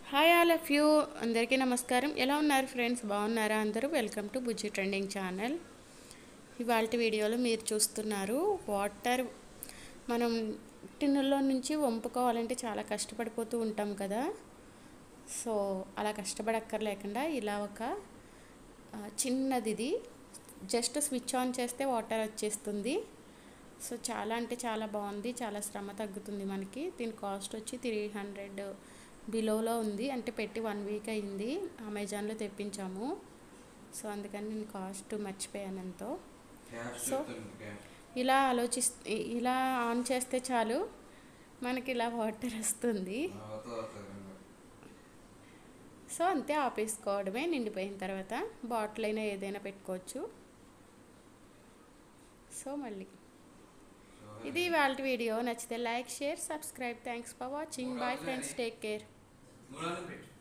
hi all of you అందరికీ నమస్కారం ఎలా ఉన్నారు ఫ్రెండ్స్ బాగున్నారా అందరూ welcome to Bujji trending channel ఇవాళ వీడియోలో మీరు చూస్తున్నారు వాటర్ మనం టిన్నుల్లో నుంచి వంపుకోవాలంటే చాలా కష్టపడిపోతూ ఉంటాం కదా సో అలా కష్టపడక్కర్లేకుండా ఇలా ఒక ఆ, చిన్నది ఇది జస్ట్ స్విచ్ ఆన్ చేస్తే వాటర్ వచ్చేస్తుంది సో చాలా అంటే చాలా బాగుంది చాలా శ్రమ తగ్గుతుంది మనకి దీని కాస్ట్ వచ్చి త్రీ హండ్రెడ్ బిలోలో ఉంది అంటే పెట్టి వన్ వీక్ అయింది అమెజాన్లో తెప్పించాము సో అందుకని నేను కాస్ట్ మర్చిపోయాను ఎంతో సో ఇలా ఆలోచిస్ ఇలా ఆన్ చేస్తే చాలు మనకి ఇలా వాటర్ వస్తుంది సో అంతే ఆపేసుకోవడమే నిండిపోయిన తర్వాత బాటిల్ అయినా ఏదైనా పెట్టుకోవచ్చు సో మళ్ళీ ఇది వాళ్ళ వీడియో నచ్చితే like share subscribe thanks for watching bye friends take care మూడో పెట్టు